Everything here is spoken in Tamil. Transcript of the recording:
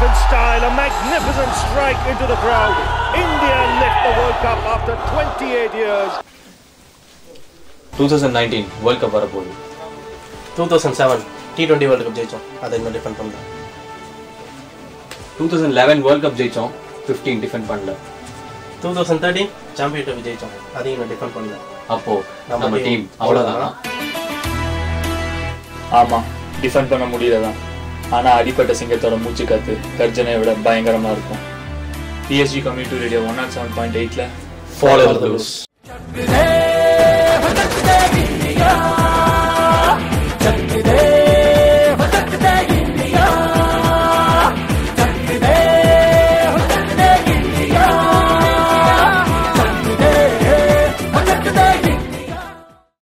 in style, a magnificent strike into the crowd. India lift the World Cup after 28 years. Two thousand nineteen world cup வரப்போகுது two thousand seven T twenty world cup ஜெயிச்சோம் அதை இன்னும் டிஃபெண்ட் பண்ணுறேன் two thousand eleven world cup ஜெயிச்சோம் ஃபிஃப்டீன் டிஃபெண்ட் பண்ணல two thousand thirteen champion trophy ஜெயிச்சோம் அதையும் இன்னும் டிஃபெண்ட் பண்ணல அப்போ நம்ம நம்ம team டீம் அவ்வளோதானா ஆமா டிஃபெண்ட் பண்ண முடியலதான் ஆனா அடிப்பட்ட சிங்கத்தோட மூச்சு காத்து கர்ஜனையை விட பயங்கரமா இருக்கும் PSG community radio one nought seven point எயிட்ல ஃபாலோ த ரூல்ஸ் Hey,